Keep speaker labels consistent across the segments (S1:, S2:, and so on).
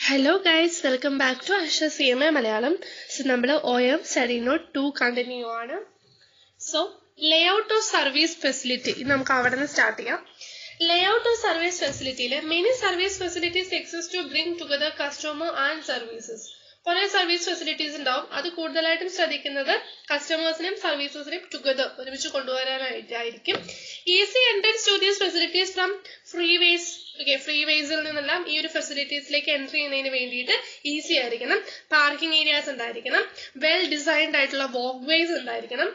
S1: hello guys welcome back to Asha C M A Malayalam so നമ്മൾ O M study note to continue ആണ് so layout of service facility നമുക്ക് അവിടെ നിന്ന് start ചെയ്യാം layout of service ഫെസിലിറ്റിയിൽ many service facilities exist to bring together customer and services കുറെ സർവീസ് ഫെസിലിറ്റീസ് ഉണ്ടാവും അത് കൂടുതലായിട്ടും ശ്രദ്ധിക്കുന്നത് കസ്റ്റമേഴ്സിനെയും സർവീസസിനെയും ടുഗദർ ഒരുമിച്ച് കൊണ്ടുവരാനായിട്ടായിരിക്കും easy entrance to these facilities from free ways okay free വേസിൽ നിന്നെല്ലാം ഈ ഒരു ഫെസിലിറ്റീസിലേക്ക് എൻട്രി ചെയ്യുന്നതിന് വേണ്ടിയിട്ട് ഈസി ആയിരിക്കണം പാർക്കിംഗ് ഏരിയാസ് ഉണ്ടായിരിക്കണം വെൽ ഡിസൈൻഡ് ആയിട്ടുള്ള വാക്ക് വേസ് ഉണ്ടായിരിക്കണം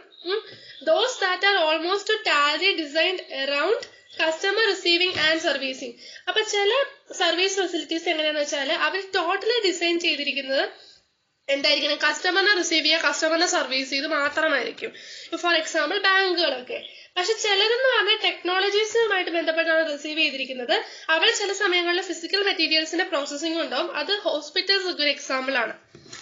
S1: those that are almost totally designed around customer receiving and servicing അപ്പൊ ചില സർവീസ് ഫെസിലിറ്റീസ് എങ്ങനെയാന്ന് വെച്ചാൽ അവർ ടോട്ടലി ഡിസൈൻ ചെയ്തിരിക്കുന്നത് എന്തായിരിക്കണം കസ്റ്റമറിനെ റിസീവ് ചെയ്യുക കസ്റ്റമറിനെ സർവീസ് ചെയ്ത് മാത്രമായിരിക്കും ഫോർ എക്സാമ്പിൾ ബാങ്കുകളൊക്കെ പക്ഷെ ചിലരെന്ന് പറഞ്ഞാൽ ടെക്നോളജീസുമായിട്ട് ബന്ധപ്പെട്ടാണ് റിസീവ് ചെയ്തിരിക്കുന്നത് അവിടെ ചില സമയങ്ങളിൽ ഫിസിക്കൽ മെറ്റീരിയൽസിന്റെ പ്രോസസ്സിംഗ് ഉണ്ടാവും അത് ഹോസ്പിറ്റൽസ് ഒരു എക്സാമ്പിൾ ആണ്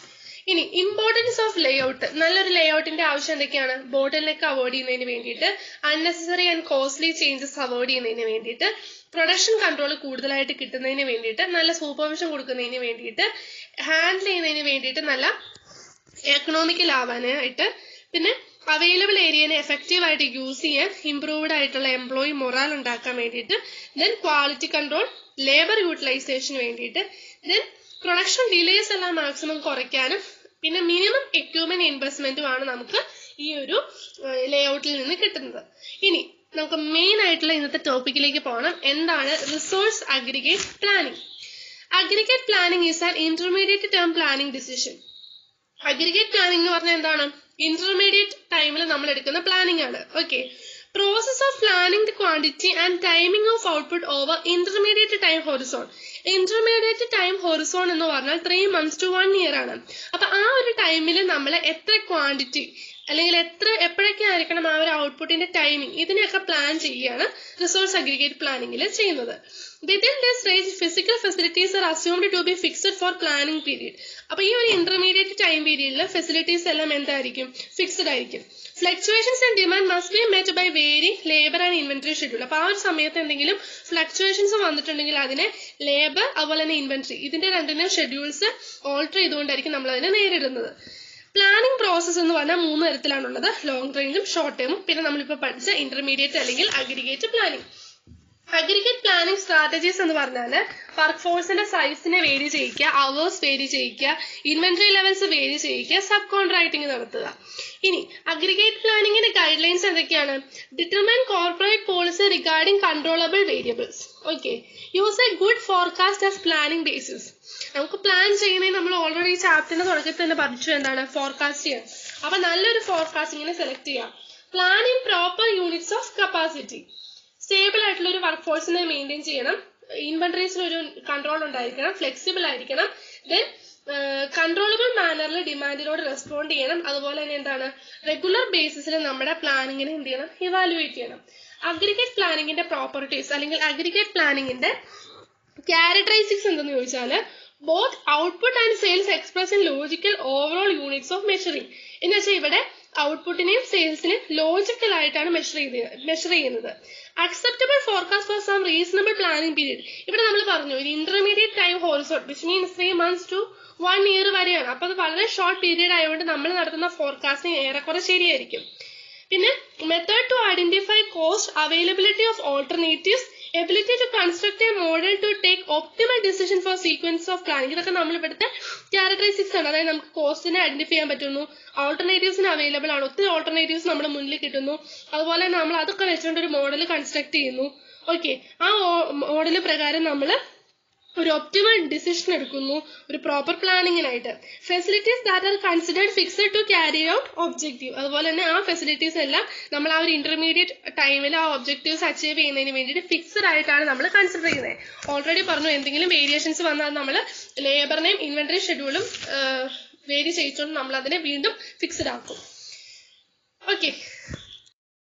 S1: ഇനി ഇമ്പോർട്ടൻസ് ഓഫ് ലേ ഔട്ട് നല്ലൊരു ലേ ഔട്ടിന്റെ ആവശ്യം എന്തൊക്കെയാണ് ബോട്ടിൽ നെക്ക് അവോയ്ഡ് ചെയ്യുന്നതിന് വേണ്ടിയിട്ട് unnecessary and costly changes avoid ചെയ്യുന്നതിന് വേണ്ടിയിട്ട് പ്രൊഡക്ഷൻ കൺട്രോൾ കൂടുതലായിട്ട് കിട്ടുന്നതിന് വേണ്ടിയിട്ട് നല്ല സൂപ്പർവിഷൻ കൊടുക്കുന്നതിന് വേണ്ടിയിട്ട് ഹാൻഡിൽ ചെയ്യുന്നതിന് വേണ്ടിയിട്ട് നല്ല എക്കണോമിക്കൽ ആവാനായിട്ട് പിന്നെ അവൈലബിൾ ഏരിയനെ എഫക്റ്റീവ് ആയിട്ട് യൂസ് ചെയ്യാൻ ഇംപ്രൂവ്ഡ് ആയിട്ടുള്ള എംപ്ലോയി മൊറാൽ ഉണ്ടാക്കാൻ വേണ്ടിയിട്ട് ദെൻ ക്വാളിറ്റി കൺട്രോൾ ലേബർ യൂട്ടിലൈസേഷന് വേണ്ടിയിട്ട് ദെൻ പ്രൊഡക്ഷൻ ഡിലേസ് എല്ലാം മാക്സിമം കുറയ്ക്കാനും പിന്നെ മിനിമം എക്യൂപ്മെന്റ് ഇൻവെസ്റ്റ്മെന്റും ആണ് നമുക്ക് ഈ ഒരു ലേ ഔട്ടിൽ നിന്ന് കിട്ടുന്നത് ഇനി നമുക്ക് മെയിൻ ആയിട്ടുള്ള ഇന്നത്തെ ടോപ്പിക്കിലേക്ക് പോകണം എന്താണ് resource aggregate planning aggregate planning is an intermediate term planning decision aggregate planning എന്ന് പറഞ്ഞാൽ എന്താണ് ഇന്റർമീഡിയറ്റ് ടൈമിൽ നമ്മൾ എടുക്കുന്ന പ്ലാനിങ് ആണ് okay process of planning the quantity and timing of output over intermediate time horizon intermediate time horizon എന്ന് പറഞ്ഞാൽ three months to one year ആണ് അപ്പൊ ആ ഒരു ടൈമിൽ നമ്മൾ എത്ര ക്വാണ്ടിറ്റി അല്ലെങ്കിൽ എത്ര എപ്പോഴൊക്കെ ആയിരിക്കണം ആ ഒരു ഔട്ട്പുട്ടിന്റെ ടൈമിംഗ് ഇതിനെയൊക്കെ പ്ലാൻ ചെയ്യുകയാണ് റിസോഴ്സ് അഗ്രിഗേറ്റ് പ്ലാനിങ്ങിൽ ചെയ്യുന്നത് within this range physical facilities are assumed to be fixed for planning period അപ്പൊ ഈ ഒരു ഇന്റർമീഡിയറ്റ് ടൈം പീരീഡിൽ ഫെസിലിറ്റീസ് എല്ലാം എന്തായിരിക്കും ഫിക്സഡ് ആയിരിക്കും fluctuations and demand must be met by varying labour and inventory schedule അപ്പൊ ആ ഒരു സമയത്ത് എന്തെങ്കിലും ഫ്ലക്ച്വേഷൻസ് വന്നിട്ടുണ്ടെങ്കിൽ അതിനെ ലേബർ അതുപോലെ തന്നെ ഇൻവെന്ററി ഇതിന്റെ രണ്ടിനും ഷെഡ്യൂൾസ് ഓൾട്ടർ ചെയ്തുകൊണ്ടായിരിക്കും നമ്മൾ അതിനെ നേരിടുന്നത് പ്ലാനിംഗ് പ്രോസസ്സ് എന്ന് പറഞ്ഞാൽ മൂന്ന് തരത്തിലാണുള്ളത് ലോങ് റേഞ്ചും ഷോർട്ട് ടേമും പിന്നെ നമ്മളിപ്പോൾ പഠിച്ച ഇന്റർമീഡിയറ്റ് അല്ലെങ്കിൽ aggregate planning aggregate planning strategies എന്ന് പറഞ്ഞാൽ വർക്ക് ഫോഴ്സിന്റെ സൈസിനെ വേരി ചെയ്യിക്കുക അവേഴ്സ് വേരി ചെയ്യിക്കുക ഇൻവെന്ററി ലെവൽസ് വേരി ചെയ്യിക്കുക സബ് കോൺട്രാക്ടിങ് നടത്തുക ഇനി അഗ്രിഗേറ്റ് പ്ലാനിങ്ങിന്റെ ഗൈഡ് ലൈൻസ് എന്തൊക്കെയാണ് determine corporate policy regarding controllable variables okay use a good forecast as planning basis നമുക്ക് പ്ലാൻ ചെയ്യുന്നതിന് നമ്മൾ ഓൾറെഡി ഈ ചാപ്റ്ററിന്റെ തുടക്കത്തിൽ തന്നെ പഠിച്ചു എന്താണ് ഫോർകാസ്റ്റ് ചെയ്യാൻ അപ്പൊ നല്ലൊരു ഫോർകാസ്റ്റിങ്ങിനെ സെലക്ട് ചെയ്യാം plan in proper units of capacity stable ആയിട്ടുള്ള ഒരു വർക്ക് ഫോഴ്സിനെ മെയിൻറ്റെയിൻ ചെയ്യണം ഇൻവെന്ററീസിൽ ഒരു കൺട്രോൾ ഉണ്ടായിരിക്കണം ഫ്ലെക്സിബിൾ ആയിരിക്കണം ദെൻ കൺട്രോളബിൾ മാനറിൽ ഡിമാൻഡിനോട് റെസ്പോണ്ട് ചെയ്യണം അതുപോലെ തന്നെ എന്താണ് റെഗുലർ ബേസിസിൽ നമ്മുടെ പ്ലാനിങ്ങിനെ എന്ത് ചെയ്യണം ഇവാലുവേറ്റ് ചെയ്യണം അഗ്രിഗേറ്റ് പ്ലാനിങ്ങിന്റെ പ്രോപ്പർട്ടീസ് അല്ലെങ്കിൽ അഗ്രിഗേറ്റ് പ്ലാനിങ്ങിന്റെ ക്യാരക്ടറൈസിക്സ് എന്തെന്ന് ചോദിച്ചാൽ both output and sales express in logical overall units of measuring എന്ന് വെച്ചാൽ ഇവിടെ ഔട്ട്പുട്ടിനെയും സെയിൽസിനെയും ലോജിക്കൽ ആയിട്ടാണ് മെഷർ ചെയ്ത് മെഷർ ചെയ്യുന്നത് acceptable forecast for some reasonable planning period ഇവിടെ നമ്മൾ പറഞ്ഞു ഒരു intermediate time horizon which means three months to one year വരെയാണ് അപ്പൊ അത് വളരെ ഷോർട്ട് പീരീഡ് ആയതുകൊണ്ട് നമ്മൾ നടത്തുന്ന ഫോർകാസ്റ്റിംഗ് ഏറെക്കുറെ ശരിയായിരിക്കും പിന്നെ method to identify cost availability of alternatives ability to construct a model to take optimal decision for sequence of planning ഇതൊക്കെ നമ്മൾ ഇവിടുത്തെ ക്യാരക്ടറിസ്റ്റിക്സ് ആണ് അതായത് നമുക്ക് കോസ്റ്റിനെ ഐഡന്റിഫൈ ചെയ്യാൻ പറ്റുന്നു ഓൾട്ടർനേറ്റീവ്സിന് അവൈലബിൾ ആണ് ഒത്തിരി ഓൾട്ടർനേറ്റീവ്സ് നമ്മുടെ മുന്നിൽ കിട്ടുന്നു അതുപോലെ നമ്മൾ അതൊക്കെ വെച്ചുകൊണ്ട് ഒരു മോഡൽ കൺസ്ട്രക്ട് ചെയ്യുന്നു ഓക്കെ ആ മോഡൽ പ്രകാരം നമ്മൾ ഒരു ഒപ്റ്റിമൽ ഡിസിഷൻ എടുക്കുന്നു ഒരു പ്രോപ്പർ പ്ലാനിങ്ങിനായിട്ട് facilities that are considered fixed to carry out objective അതുപോലെ തന്നെ ആ ഫെസിലിറ്റീസ് എല്ലാം നമ്മൾ ആ ഒരു ഇന്റർമീഡിയറ്റ് ടൈമിൽ ആ ഒബ്ജക്റ്റീവ്സ് അച്ചീവ് ചെയ്യുന്നതിന് വേണ്ടിയിട്ട് ഫിക്സഡ് ആയിട്ടാണ് നമ്മൾ കൺസിഡർ ചെയ്യുന്നത് ഓൾറെഡി പറഞ്ഞു എന്തെങ്കിലും വേരിയേഷൻസ് വന്നാൽ നമ്മൾ ലേബറിനെയും ഇൻവെന്ററി ഷെഡ്യൂളും വേരി ചെയ്യിച്ചുകൊണ്ട് നമ്മൾ അതിനെ വീണ്ടും ഫിക്സഡ് ആക്കും ഓക്കെ